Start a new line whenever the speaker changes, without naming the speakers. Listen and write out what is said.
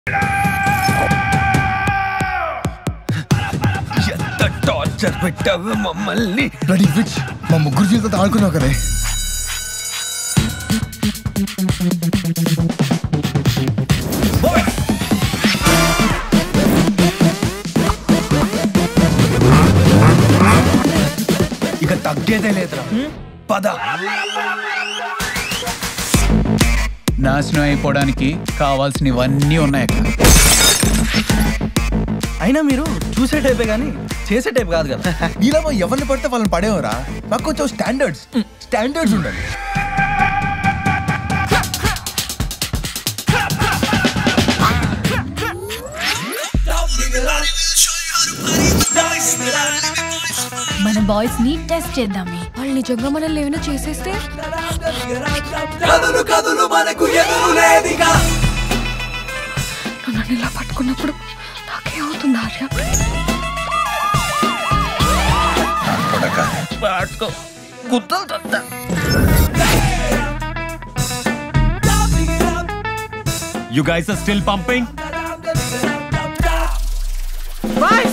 ఎంత టార్చర్ పెట్టావు మమ్మల్ని
రెడీ విచ్ మా ముగ్గురు జీవితంతో ఆడుకున్నావు కదే
ఇక తగ్గేదే లేదురా పద
నాశనం అయిపోవడానికి కావాల్సినవన్నీ ఉన్నాయి అక్కడ
అయినా మీరు చూసే టైపే కానీ చేసే టైప్ కాదు కదా
నీలో ఎవరిని పడితే వాళ్ళని పడేవరా నాకు కొంచెం స్టాండర్డ్స్ స్టాండర్డ్స్ ఉండాలి
మన బాయ్స్ ని టెస్ట్ చేద్దామే వాళ్ళు నిజంగా మనల్ని ఏమైనా చేసేస్తే నువ్వు నన్ను ఇలా పట్టుకున్నప్పుడు నాకేమవుతుంది ఆర్య
పట్టుకో గుర్తులు తొత్త
You guys are still pumping?
Boys